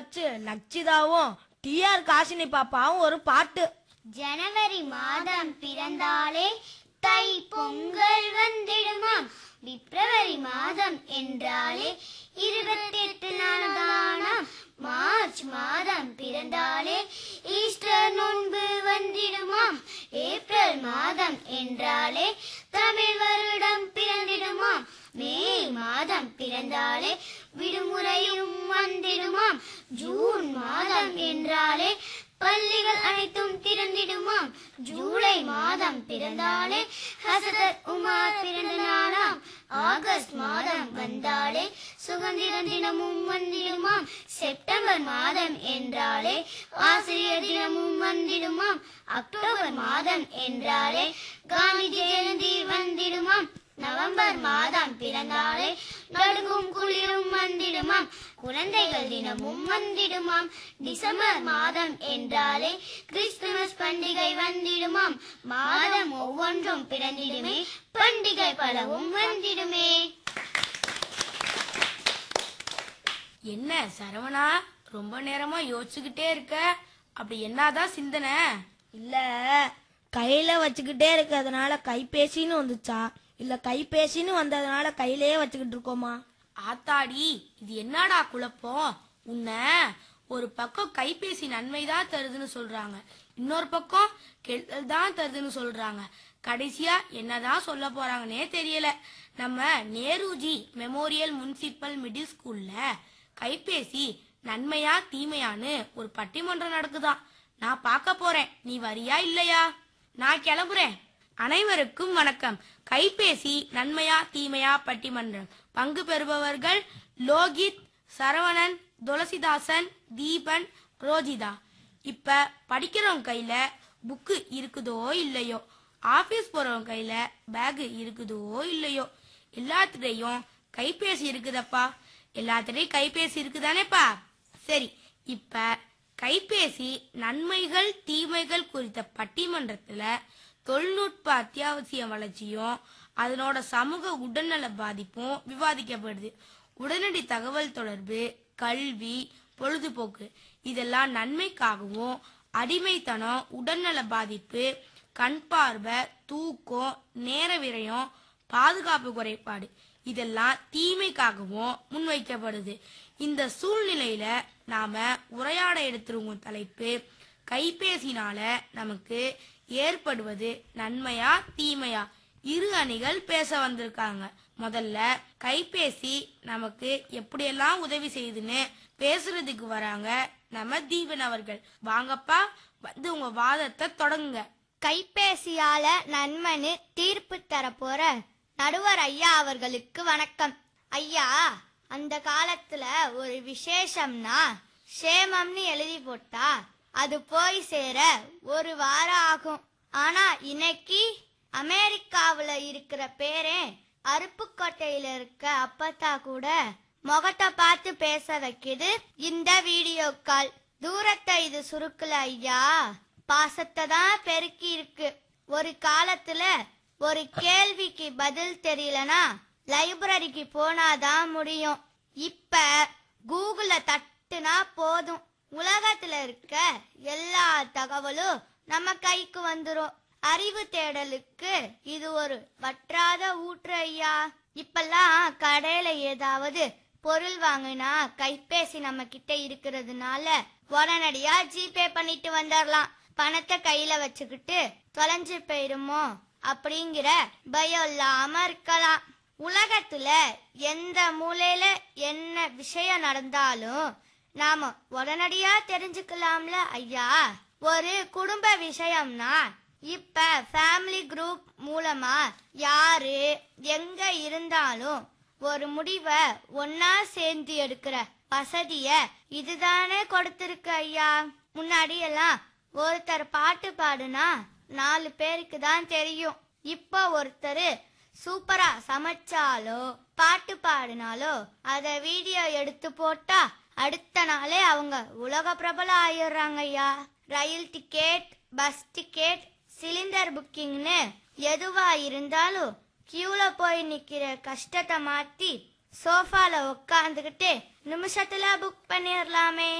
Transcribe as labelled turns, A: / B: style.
A: வச்சு லட்சிதாவும் டிஆர் காசினி பாப்பாவும் ஒரு பாட்டு
B: ஜனவரி மாதம் பிறந்தாலே தை பொங்கல் வந்திடுமாம் பிப்ரவரி மாதம் என்றாலே இருபத்தி எட்டு நாள் தானாம் மார்ச் மாதம் பிறந்தாலே ஈஸ்டர் நோன்பு வந்திடுமாம் ஏப்ரல் மாதம் என்றாலே தமிழ் வருடம் பிறந்திடுமாம் மே மாதம் பிறந்தாலே விடுமுறையும் வந்திடுமாம் ஜூன் மாதம் என்றாலே பள்ளிகள் அனைத்தும் திறந்திடுமாம் ஜூலை மாதம் பிறந்தாலே ஹசரத் உமார் பிறந்த நாளாம் ஆகஸ்ட் மாதம் வந்தாலே சுதந்திர தினமும் வந்திடுமாம் செப்டம்பர் மாதம் என்றாலே ஆசிரியர் தினமும் வந்திடுமாம் அக்டோபர் மாதம் என்றாலே காந்தி ஜெயந்தி வந்திடுமாம் நவம்பர் மாதம் பிறந்தாலே நடுங்கும் குளிரும் வந்திடுமாம் குழந்தைகள் தினமும் வந்திடுமாம் டிசம்பர் மாதம் என்றாலே கிறிஸ்துமஸ் பண்டிகை வந்திடுமாம் மாதம் ஒவ்வொன்றும் பிறந்திடுமே பண்டிகை பலவும் வந்திடுமே
A: என்ன சரவணா ரொம்ப நேரமா யோசிச்சுக்கிட்டே இருக்க அப்படி என்னதான் சிந்தனை இல்ல கையில வச்சுக்கிட்டே இருக்கிறதுனால கைபேசின்னு வந்துச்சா இல்ல கைபேசின்னு வந்ததுனால கையிலேயே வச்சுக்கிட்டு இருக்கோமா ஆத்தாடி இது என்னடா குழப்பம் உன்னை ஒரு பக்கம் கைபேசி நன்மை தான் தருதுன்னு சொல்றாங்க இன்னொரு பக்கம் கெடுதல் தான் தருதுன்னு சொல்றாங்க கடைசியா என்னதான் சொல்ல போறாங்கன்னே தெரியல நம்ம நேருஜி மெமோரியல் முனிசிபல் மிடில் ஸ்கூல்ல கைபேசி நன்மையா தீமையான்னு ஒரு பட்டிமன்றம் நடக்குதாம் நான் பார்க்க போறேன் நீ வரியா இல்லையா நான் கிளம்புறேன் அனைவருக்கும் வணக்கம் கைபேசி நன்மையா தீமையா பட்டிமன்றம் பங்கு பெறுபவர்கள் லோகித் சரவணன் துளசிதாசன் தீபன் ரோஜிதா இப்ப படிக்கிறவங்க கையில புக்கு இருக்குதோ இல்லையோ ஆபீஸ் போறவங்க கையில பேக் இருக்குதோ இல்லையோ எல்லாத்துடையும் கைபேசி இருக்குதப்பா எல்லாத்துடையும் கைபேசி இருக்குதானேப்பா சரி இப்ப கைபேசி நன்மைகள் தீமைகள் குறித்த பட்டிமன்றத்துல தொழில்நுட்ப அத்தியாவசிய வளர்ச்சியும் அதனோட சமூக உடல்நல பாதிப்பும் விவாதிக்கப்படுது உடனடி தகவல் தொடர்பு கல்வி பொழுதுபோக்கு இதெல்லாம் நன்மைக்காகவும் அடிமைத்தனம் உடல்நல பாதிப்பு கண் பார்வை தூக்கம் நேர விரயம் பாதுகாப்பு குறைபாடு இதெல்லாம் தீமைக்காகவும் முன்வைக்கப்படுது இந்த சூழ்நிலையில நாம உரையாட எடுத்துருவோம் தலைப்பு கைபேசினால நமக்கு ஏற்படுவது நன்மையா தீமையா இரு அணிகள் பேச வந்திருக்காங்க முதல்ல கைபேசி நமக்கு எப்படியெல்லாம் உதவி செய்யுதுன்னு பேசுறதுக்கு வராங்க நம்ம தீபன் அவர்கள் வாங்கப்பா வந்து உங்க வாதத்தை தொடங்குங்க
B: கைபேசியால நன்மனு தீர்ப்பு தரப்போற நடுவர் ஐயா அவர்களுக்கு வணக்கம் ஐயா அந்த காலத்துல ஒரு விசேஷம்னா சேமம்னு எழுதி போட்டா அது போய் சேர ஒரு வாரம் ஆகும் ஆனா இன்னைக்கு அமெரிக்காவுல இருக்கிற பேரே அருப்புக்கோட்டையில இருக்க அப்பத்தா கூட முகத்தை பார்த்து பேச வைக்குது இந்த வீடியோ கால் தூரத்தை இது சுருக்கல ஐயா பாசத்தை தான் பெருக்கி இருக்கு ஒரு காலத்துல ஒரு கேள்விக்கு பதில் தெரியலனா லைப்ரரிக்கு போனாதான் முடியும் இப்ப கூகுள தட்டுனா போதும் உலகத்துல இருக்க எல்லா தகவலும் நம்ம கைக்கு வந்துரும் அறிவு தேடலுக்கு இது ஒரு வற்றாத ஊற்று ஐயா இப்பெல்லாம் கடையில ஏதாவது பொருள் வாங்கினா கைபேசி நம்ம கிட்ட இருக்கிறதுனால உடனடியா ஜிபே பண்ணிட்டு வந்துடலாம் பணத்தை கையில வச்சுக்கிட்டு தொலைஞ்சு போயிருமோ அப்படிங்கிற பயம் இல்லாம இருக்கலாம் உலகத்துல எந்த மூலையில என்ன விஷயம் நடந்தாலும் நாம உடனடியா தெரிஞ்சுக்கலாம்ல ஐயா ஒரு குடும்ப விஷயம்னா இப்ப ஃபேமிலி குரூப் மூலமா யாரு எங்க இருந்தாலும் ஒரு முடிவை ஒன்னா சேர்ந்து எடுக்கிற வசதிய இதுதானே கொடுத்திருக்கு ஐயா முன்னாடி எல்லாம் ஒருத்தர் பாட்டு பாடுனா நாலு பேருக்கு தான் தெரியும் இப்போ ஒருத்தர் சூப்பரா சமைச்சாலோ பாட்டு பாடினாலோ அத வீடியோ எடுத்து போட்டா அடுத்த நாளே அவங்க உலக பிரபலம் ஆயிடுறாங்க ஐயா rail ticket bus ticket cylinder புக்கிங்னு எதுவா இருந்தாலும் கியூல போய் நிக்கிற கஷ்டத்தை மாத்தி சோஃபால உட்காந்துக்கிட்டு நிமிஷத்துல புக் பண்ணிடலாமே